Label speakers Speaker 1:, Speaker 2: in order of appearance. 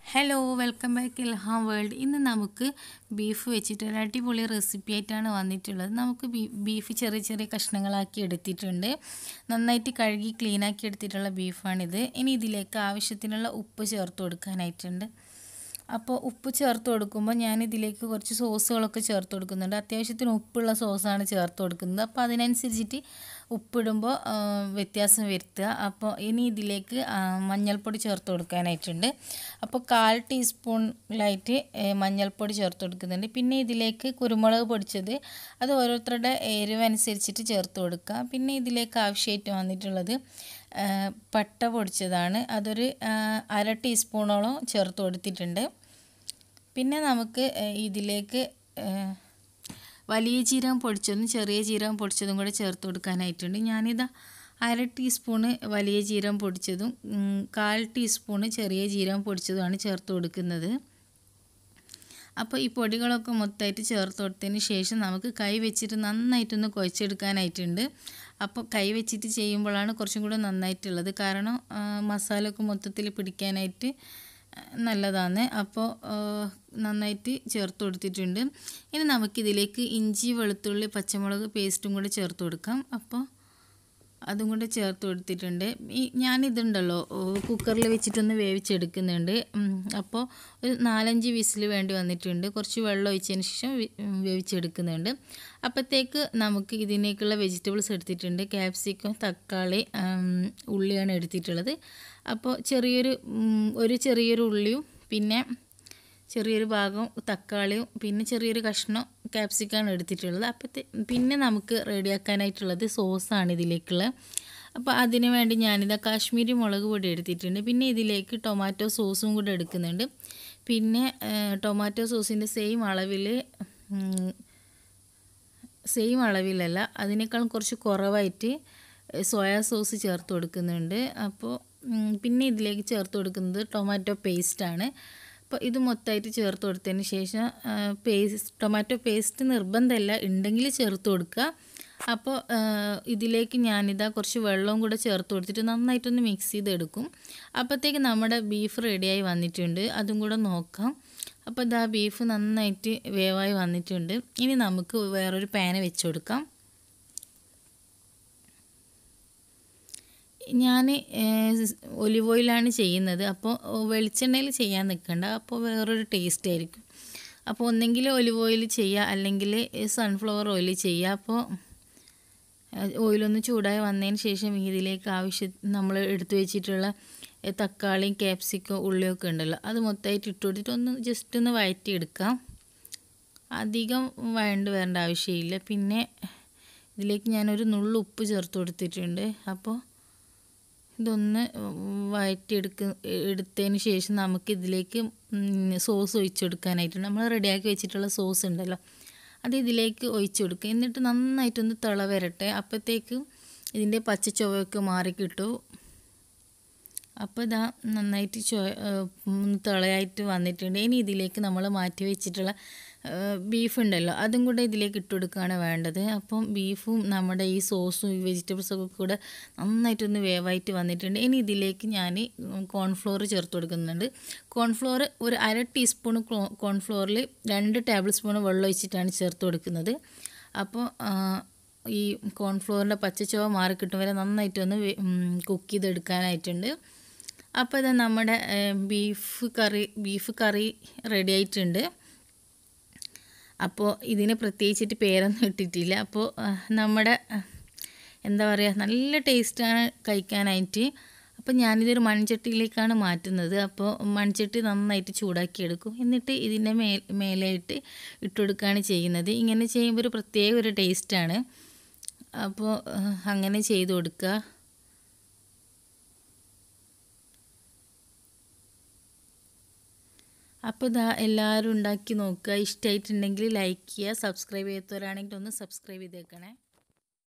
Speaker 1: hello welcome back Ilham world ഇന്ന് നമുക്ക് beef വെച്ചിട്ട് ഒരു അടിപൊളി റെസിപ്പി ആയിട്ടാണ് വന്നിട്ടുള്ളത് നമുക്ക് ബീ- ബീഫ് ചെറിയ ചെറിയ കഷ്ണങ്ങളാക്കി എടുത്തിട്ടുണ്ട് നന്നായിട്ട് കഴുകി ക്ലീനാക്കി എടുത്തിട്ടുള്ള ബീഫാണിത് ഇനി ഇതിലേക്ക് ആവശ്യത്തിനുള്ള ഉപ്പ് ചേർത്ത് കൊടുക്കാനായിട്ടുണ്ട് അപ്പോൾ ഉപ്പ് ചേർത്ത് കൊടുക്കുമ്പോൾ ഞാൻ ഇതിലേക്ക് കുറച്ച് സോസുകളൊക്കെ ചേർത്ത് കൊടുക്കുന്നുണ്ട് അത്യാവശ്യത്തിന് ഉപ്പുള്ള സോസാണ് ചേർത്ത് കൊടുക്കുന്നത് അപ്പോൾ അതിനനുസരിച്ചിട്ട് ഉപ്പിടുമ്പോൾ ആ, വ്യത്യാസം വരുത്തുക അപ്പോൾ ഇനി ഇതിലേക്ക് ആ, മഞ്ഞൾപ്പൊടി ചേർത്ത് കൊടുക്കാനായിട്ടുണ്ട് അപ്പോൾ കാൽ ടീസ്പൂണിലായിട്ട് ഏ, മഞ്ഞൾപ്പൊടി ചേർത്ത് കൊടുക്കുന്നുണ്ട് പിന്നെ ഇതിലേക്ക് കുരുമുളക് പൊടിച്ചത് അത് ഓരോരുത്തരുടെ എരിവ് അനുസരിച്ചിട്ട് ചേർത്ത് കൊടുക്കുക പിന്നെ ഇതിലേക്ക് ആവശ്യമായിട്ട് വന്നിട്ടുള്ളത് ആ, പട്ട പൊടിച്ചതാണ് അതൊരു ആ, അര ടീസ്പൂണോളം ചേർത്ത് കൊടുത്തിട്ടുണ്ട് പിന്നെ നമുക്ക് ഏഹ്, ഇതിലേക്ക് ഏഹ്, വലിയ ജീരകം പൊടിച്ചതും ചെറിയ ജീരകം പൊടിച്ചതും കൂടെ ചേർത്ത് കൊടുക്കാനായിട്ടുണ്ട് ഞാനിതാ അര ടീസ്പൂണ് വലിയ ജീരകം പൊടിച്ചതും ഉം, കാൽ ടീസ്പൂണ് ചെറിയ ജീരകം പൊടിച്ചതുമാണ് ചേർത്ത് കൊടുക്കുന്നത് അപ്പോൾ ഈ പൊടികളൊക്കെ മൊത്തമായിട്ട് ചേർത്ത് കൊടുത്തതിന് ശേഷം നമുക്ക് കൈ വെച്ചിട്ട് നന്നായിട്ടൊന്ന് കുഴച്ചെടുക്കാനായിട്ടുണ്ട് അപ്പോൾ കൈ വെച്ചിട്ട് ചെയ്യുമ്പോഴാണ് കുറച്ചും കൂടെ നന്നായിട്ടുള്ളത് കാരണം ആ, മസാല ഒക്കെ മൊത്തത്തിൽ പിടിക്കാനായിട്ട് ആ, നല്ലതാണ് അപ്പോൾ ആ, നന്നായിട്ട് ചേർത്ത് കൊടുത്തിട്ടുണ്ട് ഇനി നമുക്കിതിലേക്ക് ഇഞ്ചി വെളുത്തുള്ളി പച്ചമുളക് പേസ്റ്റും കൂടെ ചേർത്ത് കൊടുക്കാം അപ്പോൾ അതും കൂടെ ചേർത്ത് കൊടുത്തിട്ടുണ്ട് ഈ ഞാനിതുണ്ടല്ലോ കുക്കറിൽ വെച്ചിട്ടൊന്ന് വേവിച്ചെടുക്കുന്നുണ്ട് ഉം, അപ്പോൾ ഒരു നാലഞ്ച് വിസിൽ വേണ്ടി വന്നിട്ടുണ്ട് കുറച്ച് വെള്ളം ഒഴിച്ചതിന് ശേഷം വി- ഉം, വേവിച്ചെടുക്കുന്നുണ്ട് അപ്പോഴത്തേക്ക് നമുക്ക് ഇതിനേക്കുള്ള വെജിറ്റബിൾസ് എടുത്തിട്ടുണ്ട് ക്യാപ്സിക്കം തക്കാളി ഉം, ഉള്ളിയാണ് എടുത്തിട്ടുള്ളത് അപ്പോൾ ചെറിയൊരു ഉം, ഒരു ചെറിയൊരു ഉള്ളിയും പിന്നെ ചെറിയൊരു ഭാഗം തക്കാളിയും പിന്നെ ചെറിയൊരു കഷ്ണം ക്യാപ്സിക്കാണ് എടുത്തിട്ടുള്ളത് അപ്പോഴത്തെ പിന്നെ നമുക്ക് റെഡിയാക്കാനായിട്ടുള്ളത് സോസാണ് ഇതിലേക്കുള്ളത് അപ്പോൾ അതിന് വേണ്ടി ഞാനിതാ കാശ്മീരി മുളക് പൊടി എടുത്തിട്ടുണ്ട് പിന്നെ ഇതിലേക്ക് ടൊമാറ്റോ സോസും കൂടെ എടുക്കുന്നുണ്ട് പിന്നെ ഏഹ്, ടൊമാറ്റോ സോസിൻ്റെ സെയിം അളവിൽ സെയിം അളവിലല്ല അതിനേക്കാളും കുറച്ച് കുറവായിട്ട് സോയാ സോസ് ചേർത്ത് കൊടുക്കുന്നുണ്ട് അപ്പോൾ ഉം, പിന്നെ ഇതിലേക്ക് ചേർത്ത് കൊടുക്കുന്നത് ടൊമാറ്റോ പേസ്റ്റാണ് അപ്പോൾ ഇത് മൊത്തമായിട്ട് ചേർത്ത് കൊടുത്തതിന് ശേഷം പേസ്റ്റ് ടൊമാറ്റോ പേസ്റ്റ് നിർബന്ധമല്ല ഉണ്ടെങ്കിൽ ചേർത്ത് കൊടുക്കുക അപ്പോൾ ആ, ഇതിലേക്ക് ഞാനിതാ കുറച്ച് വെള്ളവും കൂടെ ചേർത്ത് കൊടുത്തിട്ട് നന്നായിട്ടൊന്ന് മിക്സ് ചെയ്തെടുക്കും അപ്പോഴത്തേക്ക് നമ്മുടെ ബീഫ് റെഡിയായി വന്നിട്ടുണ്ട് അതും കൂടെ നോക്കാം അപ്പോൾ ഇതാ ബീഫ് നന്നായിട്ട് വേവായി വന്നിട്ടുണ്ട് ഇനി നമുക്ക് വേറൊരു പാന് വെച്ച് കൊടുക്കാം ഞാൻ ഒലിവ് ഓയിലാണ് ചെയ്യുന്നത് അപ്പോൾ വെളിച്ചെണ്ണയിൽ ചെയ്യാൻ നിൽക്കണ്ട അപ്പോൾ വേറൊരു ടേസ്റ്റ് ആയിരിക്കും അപ്പോൾ ഒന്നെങ്കിൽ ഒലിവ് ഓയിൽ ചെയ്യുക അല്ലെങ്കിൽ സൺഫ്ലവർ ഓയിൽ ചെയ്യുക അപ്പോൾ ഓയിലൊന്ന് ചൂടായി വന്നതിന് ശേഷം ഇതിലേക്ക് ആവശ്യം നമ്മൾ എടുത്തു വെച്ചിട്ടുള്ള ഏ, തക്കാളിയും ക്യാപ്സിക്കം ഉള്ളിയൊക്കെ ഉണ്ടല്ലോ അത് മൊത്തമായിട്ട് ഇട്ട് കൊടുത്തിട്ട് ഒന്ന് ജസ്റ്റ് ഒന്ന് വഴറ്റിയെടുക്കാം അധികം വഴണ്ട് വരേണ്ട ആവശ്യമില്ല പിന്നെ ഇതിലേക്ക് ഞാനൊരു നുള്ളു ഉപ്പ് ചേർത്ത് കൊടുത്തിട്ടുണ്ട് അപ്പോൾ ഇതൊന്ന് വഴറ്റിയെടുക്ക എടുത്തതിന് ശേഷം നമുക്ക് ഇതിലേക്ക് സോസ് ഒഴിച്ചെടുക്കാനായിട്ടുണ്ട് നമ്മൾ റെഡിയാക്കി വെച്ചിട്ടുള്ള സോസ് ഉണ്ടല്ലോ അത് ഇതിലേക്ക് ഒഴിച്ചു കൊടുക്കുക എന്നിട്ട് നന്നായിട്ടൊന്ന് തിള വരട്ടെ അപ്പോഴത്തേക്ക് ഇതിൻ്റെ പച്ച ചുവയൊക്കെ മാറി കിട്ടും അപ്പോൾ ഇതാ നന്നായിട്ട് ചോ ഉം, തിളയായിട്ട് വന്നിട്ടുണ്ട് ഇനി ഇതിലേക്ക് നമ്മൾ മാറ്റി വെച്ചിട്ടുള്ള ബീഫ് ഉണ്ടല്ലോ അതും കൂടെ ഇതിലേക്ക് ഇട്ട് കൊടുക്കുകയാണ് വേണ്ടത് അപ്പം ബീഫും നമ്മുടെ ഈ സോസും ഈ വെജിറ്റബിൾസൊക്കെ കൂടെ നന്നായിട്ടൊന്ന് വേവായിട്ട് വന്നിട്ടുണ്ട് ഇനി ഇതിലേക്ക് ഞാൻ കോൺഫ്ലോർ ചേർത്ത് കൊടുക്കുന്നുണ്ട് കോൺഫ്ലോർ ഒരു അര ടീസ്പൂൺ കോൺഫ്ലോറിൽ രണ്ട് ടേബിൾ സ്പൂൺ വെള്ളം ഒഴിച്ചിട്ടാണ് ചേർത്ത് കൊടുക്കുന്നത് അപ്പോൾ ആ, ഈ കോൺഫ്ലോറിൻ്റെ പച്ചച്ചുവ മാറി കിട്ടും വരെ നന്നായിട്ടൊന്ന് കുക്ക് ചെയ്തെടുക്കാനായിട്ടുണ്ട് അപ്പോൾ ഇത് നമ്മുടെ ഏഹ്, beef curry beef curry ready ആയിട്ടുണ്ട് അപ്പോൾ ഇതിന് പ്രത്യേകിച്ചിട്ട് പേരൊന്നും ഇട്ടിട്ടില്ല അപ്പോൾ ആഹ്, നമ്മുടെ ആഹ്, എന്താ പറയുക നല്ല ടേസ്റ്റാണ് കഴിക്കാനായിട്ട് അപ്പോൾ ഞാനിതൊരു മൺചട്ടിയിലേക്കാണ് മാറ്റുന്നത് അപ്പോൾ മൺചട്ടി നന്നായിട്ട് ചൂടാക്കി എടുക്കും എന്നിട്ട് ഇതിൻ്റെ മേ മേലായിട്ട് ഇട്ട് കൊടുക്കുകയാണ് ചെയ്യുന്നത് ഇങ്ങനെ ചെയ്യുമ്പോൾ ഒരു പ്രത്യേക ഒരു ടേസ്റ്റാണ് അപ്പോൾ ആഹ്, അങ്ങനെ ചെയ്ത് കൊടുക്കുക അപ്പോൾ ഇതാ എല്ലാവരും ഉണ്ടാക്കി നോക്കുക ഇഷ്ടമായിട്ടുണ്ടെങ്കിൽ ലൈക്ക് ചെയ്യുക സബ്സ്ക്രൈബ് ചെയ്യാത്തവരാണെങ്കിൽ ഒന്ന് സബ്സ്ക്രൈബ് ചെയ്തേക്കണേ